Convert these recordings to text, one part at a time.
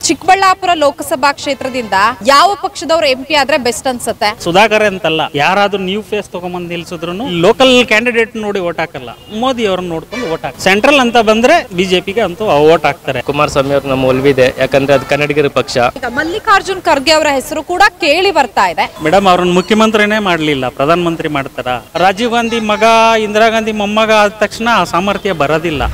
ಚಿಕ್ಕಬಳ್ಳಾಪುರ ಲೋಕಸಭಾ ಕ್ಷೇತ್ರದಿಂದ ಯಾವ ಪಕ್ಷದವ್ರು ಎಂ ಪಿ ಆದ್ರೆ ಬೆಸ್ಟ್ ಅನ್ಸುತ್ತೆ ಸುಧಾಕರ್ ಅಂತಲ್ಲ ಯಾರಾದ್ರೂ ನ್ಯೂ ಫೇಸ್ ತಗೊಂಬಂದು ನಿಲ್ಸಿದ್ರು ಲೋಕಲ್ ಕ್ಯಾಂಡಿಡೇಟ್ ನೋಡಿ ಓಟ್ ಹಾಕಲ್ಲ ಮೋದಿ ಅವ್ರನ್ನ ನೋಡ್ಕೊಂಡು ಓಟ್ ಹಾಕ್ ಸೆಂಟ್ರಲ್ ಅಂತ ಬಂದ್ರೆ ಬಿಜೆಪಿಗೆ ಅಂತೂ ಓಟ್ ಹಾಕ್ತಾರೆ ಕುಮಾರಸ್ವಾಮಿ ಅವ್ರು ನಮ್ಮ ಒಲ್ವಿದೆ ಯಾಕಂದ್ರೆ ಅದು ಕನ್ನಡಿಗರ ಪಕ್ಷ ಈಗ ಮಲ್ಲಿಕಾರ್ಜುನ್ ಖರ್ಗೆ ಅವರ ಹೆಸರು ಕೂಡ ಕೇಳಿ ಬರ್ತಾ ಇದೆ ಮೇಡಮ್ ಅವ್ರನ್ನ ಮುಖ್ಯಮಂತ್ರಿನೇ ಮಾಡಲಿಲ್ಲ ಪ್ರಧಾನ ಮಂತ್ರಿ ಮಾಡ್ತಾರ ರಾಜೀವ್ ಗಾಂಧಿ ಮಗ ಇಂದಿರಾ ಗಾಂಧಿ ಮೊಮ್ಮಗ ಆದ ತಕ್ಷಣ ಆ ಸಾಮರ್ಥ್ಯ ಬರೋದಿಲ್ಲ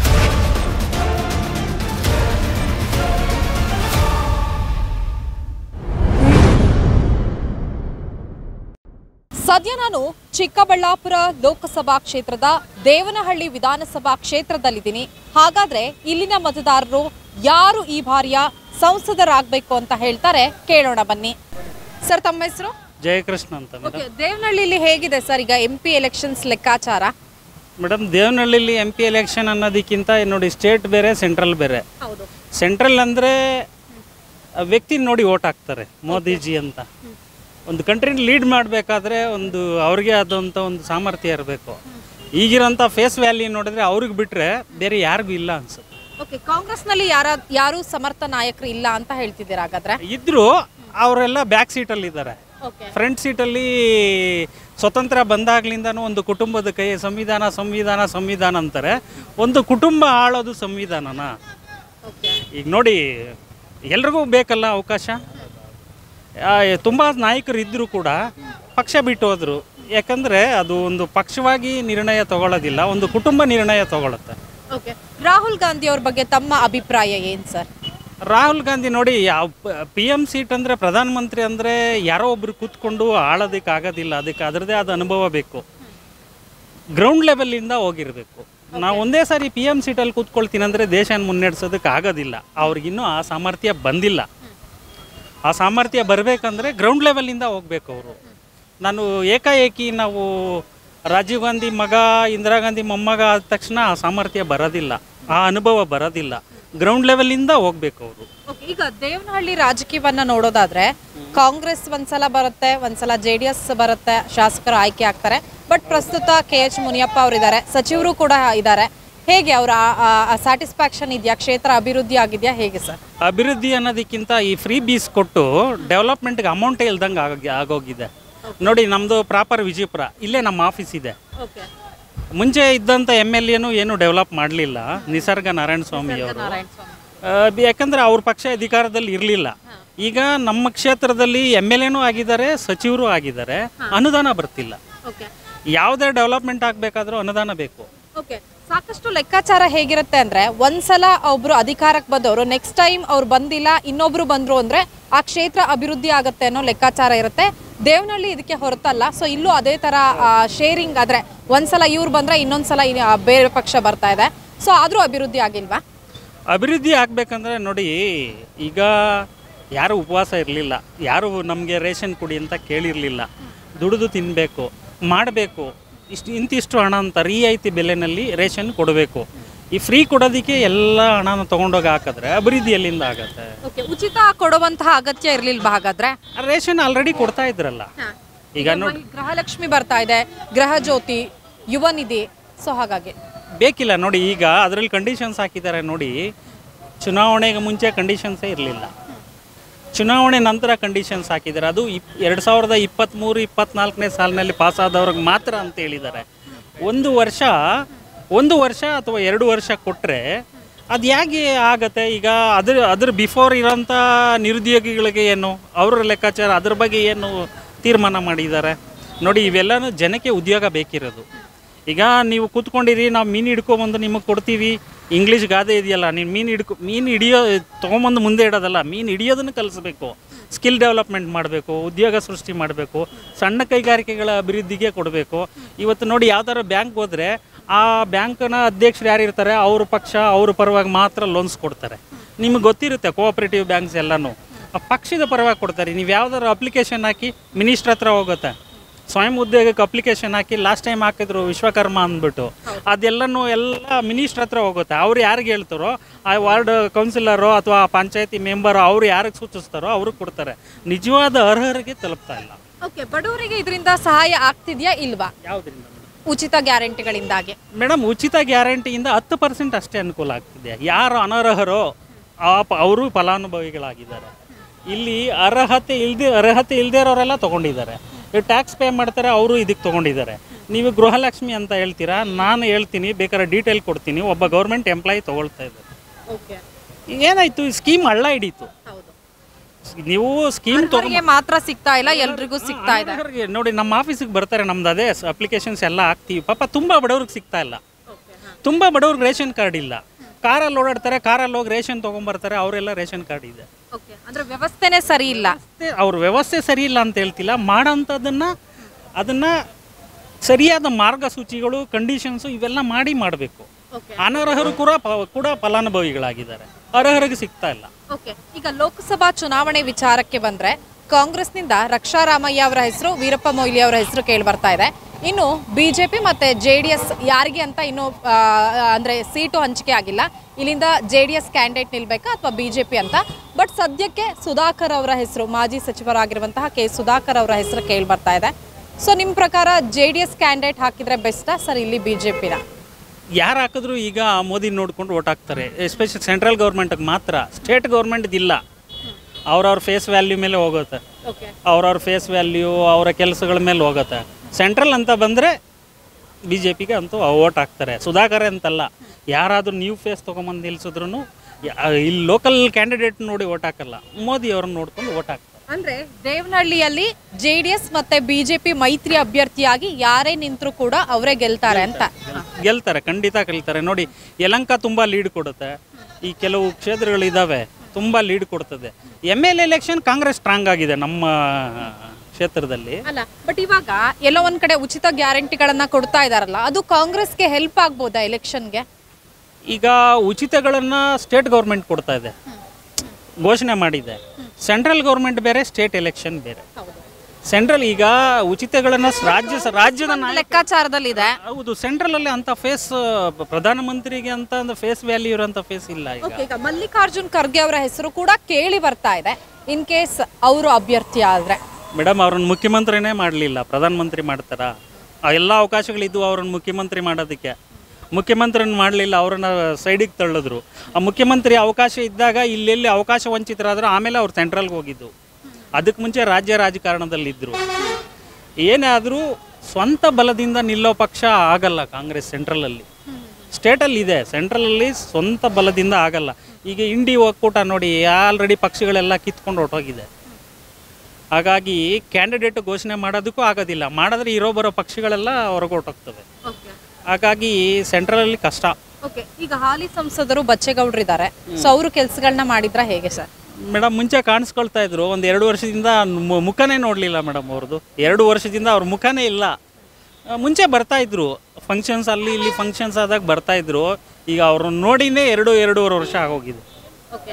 ಸದ್ಯ ನಾನು ಚಿಕ್ಕಬಳ್ಳಾಪುರ ಲೋಕಸಭಾ ಕ್ಷೇತ್ರದ ದೇವನಹಳ್ಳಿ ವಿಧಾನಸಭಾ ಕ್ಷೇತ್ರದಲ್ಲಿದ್ದೀನಿ ಹಾಗಾದ್ರೆ ಇಲ್ಲಿನ ಮತದಾರರು ಯಾರು ಈ ಬಾರಿಯ ಸಂಸದರಾಗಬೇಕು ಅಂತ ಹೇಳ್ತಾರೆ ಕೇಳೋಣ ಬನ್ನಿ ಸರ್ ತಮ್ಮ ಹೆಸರು ಜಯಕೃಷ್ಣ ಅಂತ ಮೇಡಮ್ ಓಕೆ ದೇವನಹಳ್ಳಿಲಿ ಹೇಗಿದೆ ಸರ್ ಈಗ ಎಂ ಪಿ ಎಲೆಕ್ಷನ್ಸ್ ಲೆಕ್ಕಾಚಾರ ಮೇಡಮ್ ದೇವನಹಳ್ಳಿಲಿ ಎಂ ಪಿ ಎಲೆಕ್ಷನ್ ಅನ್ನೋದಕ್ಕಿಂತ ನೋಡಿ ಸ್ಟೇಟ್ ಬೇರೆ ಸೆಂಟ್ರಲ್ ಬೇರೆ ಹೌದು ಸೆಂಟ್ರಲ್ ಅಂದರೆ ವ್ಯಕ್ತಿ ನೋಡಿ ಓಟ್ ಹಾಕ್ತಾರೆ ಮೋದಿಜಿ ಅಂತ ಒಂದು ಕಂಟ್ರಿನ ಲೀಡ್ ಮಾಡಬೇಕಾದ್ರೆ ಒಂದು ಅವ್ರಿಗೆ ಆದಂಥ ಒಂದು ಸಾಮರ್ಥ್ಯ ಇರಬೇಕು ಈಗಿರೋಂಥ ಫೇಸ್ ವ್ಯಾಲ್ಯೂ ನೋಡಿದ್ರೆ ಅವ್ರಿಗೆ ಬಿಟ್ಟರೆ ಬೇರೆ ಯಾರಿಗೂ ಇಲ್ಲ ಅನ್ಸುತ್ತೆ ಓಕೆ ಕಾಂಗ್ರೆಸ್ನಲ್ಲಿ ಯಾರ ಯಾರು ಸಮರ್ಥ ನಾಯಕರು ಇಲ್ಲ ಅಂತ ಹೇಳ್ತಿದ್ದೀರಾ ಹಾಗಾದ್ರೆ ಇದ್ದರೂ ಅವರೆಲ್ಲ ಬ್ಯಾಕ್ ಸೀಟಲ್ಲಿ ಇದ್ದಾರೆ ಓಕೆ ಫ್ರಂಟ್ ಸೀಟಲ್ಲಿ ಸ್ವತಂತ್ರ ಬಂದಾಗ್ಲಿಂದನೂ ಒಂದು ಕುಟುಂಬದ ಕೈ ಸಂವಿಧಾನ ಸಂವಿಧಾನ ಸಂವಿಧಾನ ಅಂತಾರೆ ಒಂದು ಕುಟುಂಬ ಆಳೋದು ಸಂವಿಧಾನನ ಓಕೆ ಈಗ ನೋಡಿ ಎಲ್ರಿಗೂ ಬೇಕಲ್ಲ ಅವಕಾಶ ತುಂಬ ನಾಯಕರು ಇದ್ದರೂ ಕೂಡ ಪಕ್ಷ ಬಿಟ್ಟು ಹೋದರು ಯಾಕಂದರೆ ಅದು ಒಂದು ಪಕ್ಷವಾಗಿ ನಿರ್ಣಯ ತಗೊಳ್ಳೋದಿಲ್ಲ ಒಂದು ಕುಟುಂಬ ನಿರ್ಣಯ ತಗೊಳುತ್ತೆ ಓಕೆ ರಾಹುಲ್ ಗಾಂಧಿ ಅವ್ರ ಬಗ್ಗೆ ತಮ್ಮ ಅಭಿಪ್ರಾಯ ಏನ್ ಸರ್ ರಾಹುಲ್ ಗಾಂಧಿ ನೋಡಿ ಯಾವ ಪಿ ಎಮ್ ಸೀಟ್ ಅಂದರೆ ಪ್ರಧಾನಮಂತ್ರಿ ಅಂದರೆ ಯಾರೋ ಒಬ್ರು ಕೂತ್ಕೊಂಡು ಆಳೋದಕ್ಕೆ ಆಗೋದಿಲ್ಲ ಅದಕ್ಕೆ ಅದರದೇ ಆದ ಅನುಭವ ಬೇಕು ಗ್ರೌಂಡ್ ಲೆವೆಲಿಂದ ಹೋಗಿರಬೇಕು ನಾವು ಒಂದೇ ಸಾರಿ ಪಿ ಎಮ್ ಸೀಟಲ್ಲಿ ಕೂತ್ಕೊಳ್ತೀನಿ ಅಂದರೆ ದೇಶನ ಮುನ್ನಡೆಸೋದಕ್ಕೆ ಆಗೋದಿಲ್ಲ ಅವ್ರಿಗಿನ್ನೂ ಆ ಸಾಮರ್ಥ್ಯ ಬಂದಿಲ್ಲ ಆ ಸಾಮರ್ಥ್ಯ ಬರಬೇಕಂದ್ರೆ ಗ್ರೌಂಡ್ ಲೆವೆಲಿಂದ ಹೋಗ್ಬೇಕು ಅವರು ನಾನು ಏಕಾಏಕಿ ನಾವು ರಾಜೀವ್ ಗಾಂಧಿ ಮಗ ಇಂದಿರಾ ಗಾಂಧಿ ಮೊಮ್ಮಗ ಆದ ತಕ್ಷಣ ಆ ಸಾಮರ್ಥ್ಯ ಬರೋದಿಲ್ಲ ಆ ಅನುಭವ ಬರೋದಿಲ್ಲ ಗ್ರೌಂಡ್ ಲೆವೆಲಿಂದ ಹೋಗ್ಬೇಕು ಅವರು ಓಕೆ ಈಗ ದೇವನಹಳ್ಳಿ ರಾಜಕೀಯವನ್ನ ನೋಡೋದಾದ್ರೆ ಕಾಂಗ್ರೆಸ್ ಒಂದ್ಸಲ ಬರುತ್ತೆ ಒಂದ್ಸಲ ಜೆ ಡಿ ಎಸ್ ಬರುತ್ತೆ ಶಾಸಕರು ಆಯ್ಕೆ ಆಗ್ತಾರೆ ಬಟ್ ಪ್ರಸ್ತುತ ಕೆ ಎಚ್ ಮುನಿಯಪ್ಪ ಅವರಿದ್ದಾರೆ ಸಚಿವರು ಕೂಡ ಇದ್ದಾರೆ ಹೇಗೆ ಅವರ ಸ್ಯಾಟಿಸ್ಫ್ಯಾಕ್ಷನ್ ಇದೆಯಾ ಕ್ಷೇತ್ರ ಅಭಿವೃದ್ಧಿ ಆಗಿದೆಯಾ ಹೇಗೆ ಸರ್ ಅಭಿವೃದ್ಧಿ ಅನ್ನೋದಕ್ಕಿಂತ ಈ ಫ್ರೀ ಬೀಸ್ ಕೊಟ್ಟು ಡೆವಲಪ್ಮೆಂಟ್ಗೆ ಅಮೌಂಟೇ ಇಲ್ದಂಗೆ ಆಗಿ ಆಗೋಗಿದೆ ನೋಡಿ ನಮ್ಮದು ಪ್ರಾಪರ್ ವಿಜಯಪುರ ಇಲ್ಲೇ ನಮ್ಮ ಆಫೀಸ್ ಇದೆ ಓಕೆ ಮುಂಚೆ ಇದ್ದಂಥ ಎಮ್ ಎಲ್ ಎನು ಏನು ಡೆವಲಪ್ ಮಾಡಲಿಲ್ಲ ನಿಸರ್ಗ ನಾರಾಯಣ ಸ್ವಾಮಿ ಅವರು ಆ, ಬಿ- ಯಾಕಂದ್ರೆ ಅವ್ರ ಪಕ್ಷ ಅಧಿಕಾರದಲ್ಲಿ ಇರಲಿಲ್ಲ ಈಗ ನಮ್ಮ ಕ್ಷೇತ್ರದಲ್ಲಿ ಎಮ್ ಎಲ್ ಎನೂ ಆಗಿದ್ದಾರೆ ಸಚಿವರು ಆಗಿದ್ದಾರೆ ಅನುದಾನ ಬರ್ತಿಲ್ಲ ಓಕೆ ಯಾವುದೇ ಡೆವಲಪ್ಮೆಂಟ್ ಆಗಬೇಕಾದ್ರೂ ಅನುದಾನ ಬೇಕು ಓಕೆ ಸಾಕಷ್ಟು ಲೆಕ್ಕಾಚಾರ ಹೇಗಿರುತ್ತೆ ಅಂದ್ರೆ ಒಂದ್ಸಲ ಒಬ್ರು ಅಧಿಕಾರಕ್ಕೆ ಬಂದವರು ನೆಕ್ಸ್ಟ್ ಟೈಮ್ ಅವ್ರು ಬಂದಿಲ್ಲ ಇನ್ನೊಬ್ರು ಬಂದ್ರು ಅಂದ್ರೆ ಆ ಕ್ಷೇತ್ರ ಅಭಿವೃದ್ಧಿ ಆಗುತ್ತೆ ಅನ್ನೋ ಲೆಕ್ಕಾಚಾರ ಇರುತ್ತೆ ದೇವನಹಳ್ಳಿ ಇದಕ್ಕೆ ಹೊರತಲ್ಲ ಸೊ ಇಲ್ಲೂ ಅದೇ ತರ ಶೇರಿಂಗ್ ಆದ್ರೆ ಒಂದ್ಸಲ ಇವ್ರು ಬಂದ್ರೆ ಇನ್ನೊಂದ್ಸಲ ಇನ್- ಆ, ಬೇರೆ ಪಕ್ಷ ಬರ್ತಾ ಇದೆ ಸೊ ಆದ್ರೂ ಅಭಿವೃದ್ಧಿ ಆಗಿಲ್ವಾ ಅಭಿವೃದ್ಧಿ ಆಗಬೇಕಂದ್ರೆ ನೋಡಿ ಈಗ ಯಾರು ಉಪವಾಸ ಇರಲಿಲ್ಲ ಯಾರು ನಮಗೆ ರೇಷನ್ ಕೊಡಿ ಅಂತ ಕೇಳಿರಲಿಲ್ಲ ದುಡಿದು ತಿನ್ನಬೇಕು ಮಾಡಬೇಕು ಇಷ್ಟು ಇಂತಿಷ್ಟು ಹಣ ಅಂತ ರಿಯಾಯಿತಿ ಬೆಲೆನಲ್ಲಿ ರೇಷನ್ ಕೊಡಬೇಕು ಈ ಫ್ರೀ ಕೊಡೋದಕ್ಕೆ ಎಲ್ಲ ಹಣನ ತೊಗೊಂಡೋಗಿ ಹಾಕಿದ್ರೆ ಅಭಿವೃದ್ಧಿ ಎಲ್ಲಿಂದ ಆಗತ್ತೆ ಓಕೆ ಉಚಿತ ಕೊಡುವಂತಹ ಅಗತ್ಯ ಇರ್ಲಿಲ್ವಾ ಹಾಗಾದ್ರೆ ಆ ರೇಷನ್ ಆಲ್ರೆಡಿ ಕೊಡ್ತಾ ಇದ್ರಲ್ಲ ಈಗ ನೋಡಿ ಗೃಹಲಕ್ಷ್ಮಿ ಬರ್ತಾ ಇದೆ ಗೃಹ ಜ್ಯೋತಿ ಯುವ ನಿಧಿ ಸೊ ಹಾಗಾಗಿ ಬೇಕಿಲ್ಲ ನೋಡಿ ಈಗ ಅದರಲ್ಲಿ ಕಂಡೀಷನ್ಸ್ ಹಾಕಿದ್ದಾರೆ ನೋಡಿ ಚುನಾವಣೆಗೆ ಮುಂಚೆ ಕಂಡೀಷನ್ಸೇ ಇರಲಿಲ್ಲ ಚುನಾವಣೆ ನಂತರ ಕಂಡೀಷನ್ಸ್ ಹಾಕಿದ್ದಾರೆ ಅದು ಇಪ್ ಎರಡು ಸಾವಿರದ ಇಪ್ಪತ್ತ್ಮೂರು ಇಪ್ಪತ್ನಾಲ್ಕನೇ ಸಾಲಿನಲ್ಲಿ ಪಾಸ್ ಆದವ್ರಿಗೆ ಮಾತ್ರ ಅಂತ ಹೇಳಿದ್ದಾರೆ ಒಂದು ವರ್ಷ ಒಂದು ವರ್ಷ ಅಥವಾ ಎರಡು ವರ್ಷ ಕೊಟ್ಟರೆ ಅದು ಹೇಗೆ ಆಗತ್ತೆ ಈಗ ಅದ್ರ ಅದ್ರ ಬಿಫೋರ್ ಇರೋಂಥ ನಿರುದ್ಯೋಗಿಗಳಿಗೆ ಏನು ಅವರ ಲೆಕ್ಕಾಚಾರ ಅದ್ರ ಬಗ್ಗೆ ಏನು ತೀರ್ಮಾನ ಮಾಡಿದ್ದಾರೆ ನೋಡಿ ಇವೆಲ್ಲನೂ ಜನಕ್ಕೆ ಉದ್ಯೋಗ ಬೇಕಿರೋದು ಈಗ ನೀವು ಕೂತ್ಕೊಂಡಿರಿ ನಾವು ಮೀನು ಹಿಡ್ಕೊಂಬಂದು ನಿಮಗೆ ಕೊಡ್ತೀವಿ ಇಂಗ್ಲೀಷ್ ಗಾದೆ ಇದೆಯಲ್ಲ ನೀನು ಮೀನು ಹಿಡ್ಕೊ ಮೀನು ಹಿಡಿಯೋ ತೊಗೊಂಬಂದು ಮುಂದೆ ಇಡೋದಲ್ಲ ಮೀನು ಹಿಡಿಯೋದನ್ನು ಕಲಿಸ್ಬೇಕು ಸ್ಕಿಲ್ ಡೆವಲಪ್ಮೆಂಟ್ ಮಾಡಬೇಕು ಉದ್ಯೋಗ ಸೃಷ್ಟಿ ಮಾಡಬೇಕು ಸಣ್ಣ ಕೈಗಾರಿಕೆಗಳ ಅಭಿವೃದ್ಧಿಗೆ ಕೊಡಬೇಕು ಇವತ್ತು ನೋಡಿ ಯಾವ್ದಾರ ಬ್ಯಾಂಕ್ ಹೋದರೆ ಆ ಬ್ಯಾಂಕ್ನ ಅಧ್ಯಕ್ಷರು ಯಾರಿರ್ತಾರೆ ಅವ್ರ ಪಕ್ಷ ಅವ್ರ ಪರವಾಗಿ ಮಾತ್ರ ಲೋನ್ಸ್ ಕೊಡ್ತಾರೆ ನಿಮಗೆ ಗೊತ್ತಿರುತ್ತೆ ಕೋಆಪರೇಟಿವ್ ಬ್ಯಾಂಕ್ಸ್ ಎಲ್ಲನೂ ಆ ಪಕ್ಷದ ಪರವಾಗಿ ಕೊಡ್ತಾರೆ ನೀವು ಯಾವ್ದಾದ್ರು ಅಪ್ಲಿಕೇಶನ್ ಹಾಕಿ ಮಿನಿಸ್ಟ್ರ್ ಹತ್ರ ಹೋಗುತ್ತೆ ಸ್ವಯಂ ಉದ್ಯೋಗಕ್ಕೆ ಅಪ್ಲಿಕೇಶನ್ ಹಾಕಿ ಲಾಸ್ಟ್ ಟೈಮ್ ಹಾಕಿದ್ರು ವಿಶ್ವಕರ್ಮ ಅಂದ್ಬಿಟ್ಟು ಅದೆಲ್ಲನೂ ಎಲ್ಲ ಮಿನಿಸ್ಟ್ರ್ ಹತ್ರ ಹೋಗುತ್ತೆ ಅವ್ರು ಯಾರಿಗೆ ಹೇಳ್ತಾರೋ ಆ ವಾರ್ಡ್ ಕೌನ್ಸಿಲರು ಅಥವಾ ಪಂಚಾಯತಿ ಮೆಂಬರು ಅವ್ರು ಯಾರಿಗೆ ಸೂಚಿಸ್ತಾರೋ ಅವ್ರಿಗೆ ಕೊಡ್ತಾರೆ ನಿಜವಾದ ಅರ್ಹರಿಗೆ ತಲುಪ್ತಾ ಇಲ್ಲ ಓಕೆ ಬಡವರಿಗೆ ಇದರಿಂದ ಸಹಾಯ ಆಗ್ತಿದ್ಯಾ ಇಲ್ವಾ ಯಾವುದರಿಂದ ಉಚಿತ ಗ್ಯಾರಂಟಿಗಳಿಂದಾಗಿ ಮೇಡಮ್ ಉಚಿತ ಗ್ಯಾರಂಟಿಯಿಂದ ಹತ್ತು ಪರ್ಸೆಂಟ್ ಅಷ್ಟೇ ಅನುಕೂಲ ಆಗ್ತಿದೆ ಯಾರು ಅನರ್ಹರೋ ಆ ಪ- ಅವರು ಫಲಾನುಭವಿಗಳಾಗಿದ್ದಾರೆ ಇಲ್ಲಿ ಅರ್ಹತೆ ಇಲ್ದೆ ಅರ್ಹತೆ ಇಲ್ಲದೆ ಇರೋರೆಲ್ಲ ತೊಗೊಂಡಿದ್ದಾರೆ ಟ್ಯಾಕ್ಸ್ ಪೇ ಮಾಡ್ತಾರೆ ಅವರು ಇದಕ್ಕೆ ತೊಗೊಂಡಿದ್ದಾರೆ ನೀವು ಗೃಹಲಕ್ಷ್ಮಿ ಅಂತ ಹೇಳ್ತೀರಾ ನಾನು ಹೇಳ್ತೀನಿ ಬೇಕಾದ್ರೆ ಡೀಟೇಲ್ ಕೊಡ್ತೀನಿ ಒಬ್ಬ ಗೌರ್ಮೆಂಟ್ ಎಂಪ್ಲಾಯಿ ತೊಗೊಳ್ತಾ ಇದ್ದಾರೆ ಓಕೆ ಏನಾಯಿತು ಈ ಸ್ಕೀಮ್ ಹಳ್ಳ ಹಿಡೀತು ಹೌದು ನೀವು ಸ್ಕೀಮ್ ತಗೊಂಡು ಅವರಿಗೆ ಮಾತ್ರ ಸಿಗ್ತಾ ಇಲ್ಲ ಎಲ್ರಿಗೂ ಸಿಗ್ತಾ ಇದೆ ಅರ್ಹರಿಗೆ ನೋಡಿ ನಮ್ಮ ಆಫೀಸಿಗೆ ಬರ್ತಾರೆ ನಮ್ದು ಅದೇ ಅಪ್ಲಿಕೇಶನ್ಸ್ ಎಲ್ಲ ಹಾಕ್ತೀವಿ ಪಾಪ ತುಂಬ ಬಡವ್ರಿಗೆ ಸಿಗ್ತಾ ಇಲ್ಲ ತುಂಬ ಬಡವ್ರಿಗೆ ರೇಷನ್ ಕಾರ್ಡ್ ಇಲ್ಲ ಕಾರಲ್ಲಿ ಓಡಾಡ್ತಾರೆ ಕಾರಲ್ಲಿ ಹೋಗಿ ರೇಷನ್ ತೊಗೊಂಬರ್ತಾರೆ ಅವರೆಲ್ಲ ರೇಷನ್ ಕಾರ್ಡ್ ಇದೆ ಓಕೆ ಅಂದ್ರೆ ವ್ಯವಸ್ಥೆನೇ ಸರಿ ಇಲ್ಲ ವ್ಯವಸ್ಥೆ- ಅವ್ರ ವ್ಯವಸ್ಥೆ ಸರಿ ಇಲ್ಲ ಅಂತ ಹೇಳ್ತಿಲ್ಲ ಮಾಡೋಂಥದ್ದನ್ನ ಅದನ್ನ ಸರಿಯಾದ ಮಾರ್ಗಸೂಚಿಗಳು ಕಂಡೀಷನ್ಸು ಇವೆಲ್ಲ ಮಾಡಿ ಮಾಡಬೇಕು ಓಕೆ ಅನರ್ಹರು ಕೂಡ ಪ- ಕೂಡ ಫಲಾನುಭವಿಗಳಾಗಿದ್ದಾರೆ ಅರ್ಹರಿಗೆ ಸಿಗ್ತಾ ಇಲ್ಲ ಓಕೆ ಈಗ ಲೋಕಸಭಾ ಚುನಾವಣೆ ವಿಚಾರಕ್ಕೆ ಬಂದ್ರೆ ಕಾಂಗ್ರೆಸ್ನಿಂದ ರಕ್ಷಾ ರಾಮಯ್ಯ ಅವರ ಹೆಸರು ವೀರಪ್ಪ ಮೊಯ್ಲಿ ಅವರ ಹೆಸರು ಕೇಳಿ ಬರ್ತಾ ಇದೆ ಇನ್ನು ಬಿಜೆಪಿ ಮತ್ತೆ ಜೆ ಡಿ ಎಸ್ ಯಾರಿಗೆ ಅಂತ ಇನ್ನು ಆ, ಅಂದ್ರೆ ಸೀಟು ಹಂಚಿಕೆ ಆಗಿಲ್ಲ ಇಲ್ಲಿಂದ ಜೆ ಡಿ ಎಸ್ ಕ್ಯಾಂಡಿಡೇಟ್ ನಿಲ್ಬೇಕಾ ಅಥವಾ ಬಿಜೆಪಿ ಅಂತ ಬಟ್ ಸದ್ಯಕ್ಕೆ ಸುಧಾಕರ್ ಅವರ ಹೆಸರು ಮಾಜಿ ಸಚಿವರಾಗಿರುವಂತಹ ಕೆ ಸುಧಾಕರ್ ಅವರ ಹೆಸರು ಕೇಳಿ ಬರ್ತಾ ಇದೆ ಸೊ ನಿಮ್ಮ ಪ್ರಕಾರ ಜೆ ಡಿ ಎಸ್ ಕ್ಯಾಂಡಿಡೇಟ್ ಹಾಕಿದ್ರೆ ಬೆಸ್ಟಾ ಸರ್ ಇಲ್ಲಿ ಬಿಜೆಪಿನ ಯಾರು ಹಾಕಿದ್ರು ಈಗ ಮೋದಿ ನೋಡ್ಕೊಂಡು ಓಟ್ ಹಾಕ್ತಾರೆ ಎಸ್ಪೆಷಲಿ ಸೆಂಟ್ರಲ್ ಗೌರ್ಮೆಂಟ್ಗೆ ಮಾತ್ರ ಸ್ಟೇಟ್ ಗೌರ್ಮೆಂಟ್ದು ಇಲ್ಲ ಅವ್ರವ್ರ ಫೇಸ್ ವ್ಯಾಲ್ಯೂ ಮೇಲೆ ಹೋಗುತ್ತೆ ಓಕೆ ಅವ್ರವ್ರ ಫೇಸ್ ವ್ಯಾಲ್ಯೂ ಅವರ ಕೆಲಸಗಳ ಮೇಲೆ ಹೋಗುತ್ತೆ ಸೆಂಟ್ರಲ್ ಅಂತ ಬಂದರೆ ಬಿ ಜೆ ಪಿಗೆ ಅಂತೂ ಓಟ್ ಹಾಕ್ತಾರೆ ಸುಧಾಕರ್ ಅಂತಲ್ಲ ಯಾರಾದರೂ ನ್ಯೂ ಫೇಸ್ ತೊಗೊಂಬಂದು ನಿಲ್ಸಿದ್ರು ಇಲ್ಲಿ ಲೋಕಲ್ ಕ್ಯಾಂಡಿಡೇಟ್ ನೋಡಿ ಓಟ್ ಹಾಕಲ್ಲ ಮೋದಿ ಅವ್ರನ್ನ ನೋಡ್ಕೊಂಡು ಓಟ್ ಹಾಕ್ತಾರೆ ಅಂದ್ರೆ ದೇವನಹಳ್ಳಿಯಲ್ಲಿ ಜೆ ಡಿ ಎಸ್ ಮತ್ತೆ ಬಿಜೆಪಿ ಮೈತ್ರಿ ಅಭ್ಯರ್ಥಿಯಾಗಿ ಯಾರೇ ನಿಂತರೂ ಕೂಡ ಅವರೇ ಗೆಲ್ತಾರೆ ಅಂತ ಗೆಲ್ತಾರೆ ಖಂಡಿತ ಗೆಲ್ತಾರೆ ನೋಡಿ ಯಲಂಕ ತುಂಬ ಲೀಡ್ ಕೊಡುತ್ತೆ ಈ ಕೆಲವು ಕ್ಷೇತ್ರಗಳಿದ್ದಾವೆ ತುಂಬ ಲೀಡ್ ಕೊಡ್ತದೆ M L election Congress strong ಆಗಿದೆ ನಮ್ಮ ಕ್ಷೇತ್ರದಲ್ಲಿ ಅಲ್ಲ ಬಟ್ ಇವಾಗ ಎಲ್ಲೋ ಒಂದ್ ಕಡೆ ಉಚಿತ ಗ್ಯಾರಂಟಿಗಳನ್ನ ಕೊಡ್ತಾ ಇದಾರಲ್ಲ ಅದು ಕಾಂಗ್ರೆಸ್ಗೆ ಹೆಲ್ಪ್ ಆಗ್ಬೋದಾ ಎಲೆಕ್ಷನ್ಗೆ ಈಗ ಉಚಿತಗಳನ್ನು ಸ್ಟೇಟ್ ಗೌರ್ಮೆಂಟ್ ಕೊಡ್ತಾ ಇದೆ ಘೋಷಣೆ ಮಾಡಿದೆ ಸೆಂಟ್ರಲ್ ಗೌರ್ಮೆಂಟ್ ಬೇರೆ ಸ್ಟೇಟ್ ಎಲೆಕ್ಷನ್ ಬೇರೆ ಸೆಂಟ್ರಲ್ ಈಗ ಉಚಿತಗಳನ್ನು ರಾಜ್ಯ ಸ- ರಾಜ್ಯದ ನಾಯಕ ಲೆಕ್ಕಾಚಾರದಲ್ಲಿ ಇದೆ ಹೌದು ಸೆಂಟ್ರಲ್ ಅಲ್ಲಿ ಅಂತ ಫೇಸ್ ಪ್ರಧಾನಮಂತ್ರಿಗೆ ಅಂತ ಒಂದು ಫೇಸ್ ವ್ಯಾಲ್ಯೂ ಇರೋಂಥ ಫೇಸ್ ಇಲ್ಲ ಈಗ ಈಗ ಮಲ್ಲಿಕಾರ್ಜುನ್ ಖರ್ಗೆ ಅವರ ಹೆಸರು ಕೂಡ ಕೇಳಿ ಬರ್ತಾ ಇದೆ ಇನ್ ಕೇಸ್ ಅವರು ಅಭ್ಯರ್ಥಿ ಆದ್ರೆ ಮೇಡಮ್ ಅವ್ರನ್ನ ಮುಖ್ಯಮಂತ್ರಿನೇ ಮಾಡಲಿಲ್ಲ ಪ್ರಧಾನಮಂತ್ರಿ ಮಾಡ್ತಾರ ಆ ಎಲ್ಲ ಅವಕಾಶಗಳಿದ್ವು ಅವ್ರನ್ನ ಮುಖ್ಯಮಂತ್ರಿ ಮಾಡೋದಕ್ಕೆ ಮುಖ್ಯಮಂತ್ರಿನ ಮಾಡಲಿಲ್ಲ ಅವ್ರನ್ನ ಸೈಡಿಗೆ ತಳ್ಳಿದ್ರು ಆ ಮುಖ್ಯಮಂತ್ರಿ ಅವಕಾಶ ಇದ್ದಾಗ ಇಲ್ಲೆಲ್ಲಿ ಅವಕಾಶ ವಂಚಿತರಾದ್ರೆ ಆಮೇಲೆ ಅವ್ರು ಸೆಂಟ್ರಲ್ಗೆ ಹೋಗಿದ್ದು ಅದಕ್ಕೆ ಮುಂಚೆ ರಾಜ್ಯ ರಾಜಕಾರಣದಲ್ಲಿದ್ದರು ಏನೇ ಆದರೂ ಸ್ವಂತ ಬಲದಿಂದ ನಿಲ್ಲೋ ಪಕ್ಷ ಆಗಲ್ಲ ಕಾಂಗ್ರೆಸ್ ಸೆಂಟ್ರಲಲ್ಲಿ ಸ್ಟೇಟಲ್ಲಿ ಇದೆ ಸೆಂಟ್ರಲಲ್ಲಿ ಸ್ವಂತ ಬಲದಿಂದ ಆಗಲ್ಲ ಈಗ ಇಂಡಿ ಒಕ್ಕೂಟ ನೋಡಿ ಆಲ್ರೆಡಿ ಪಕ್ಷಗಳೆಲ್ಲ ಕಿತ್ಕೊಂಡು ಹೊರಟೋಗಿದೆ ಹಾಗಾಗಿ ಕ್ಯಾಂಡಿಡೇಟ್ ಘೋಷಣೆ ಮಾಡೋದಕ್ಕೂ ಆಗೋದಿಲ್ಲ ಮಾಡಿದ್ರೆ ಇರೋ ಬರೋ ಪಕ್ಷಗಳೆಲ್ಲ ಹೊರಗೆ ಹೊರಟೋಗ್ತವೆ ಹಾಗಾಗಿ ಸೆಂಟ್ರಲಲ್ಲಿ ಕಷ್ಟ ಓಕೆ ಈಗ ಹಾಲಿ ಸಂಸದರು ಬಚ್ಚೇಗೌಡರು ಇದ್ದಾರೆ ಸೊ ಅವರು ಕೆಲಸಗಳನ್ನ ಮಾಡಿದ್ರ ಹೇಗೆ ಸರ್ ಮೇಡಮ್ ಮುಂಚೆ ಕಾಣಿಸ್ಕೊಳ್ತಾ ಇದ್ರು ಒಂದು ಎರಡು ವರ್ಷದಿಂದ ಮು- ಮುಖನೇ ನೋಡಲಿಲ್ಲ ಮೇಡಮ್ ಅವ್ರದ್ದು ಎರಡು ವರ್ಷದಿಂದ ಅವ್ರ ಮುಖನೇ ಇಲ್ಲ ಆ, ಮುಂಚೆ ಬರ್ತಾ ಇದ್ರು ಫಂಕ್ಷನ್ಸ್ ಅಲ್ಲಿ ಇಲ್ಲಿ ಫಂಕ್ಷನ್ಸ್ ಆದಾಗ ಬರ್ತಾ ಇದ್ರು ಈಗ ಅವ್ರನ್ನ ನೋಡಿನೇ ಎರಡು ಎರಡೂವರೆ ವರ್ಷ ಆಗೋಗಿದೆ ಓಕೆ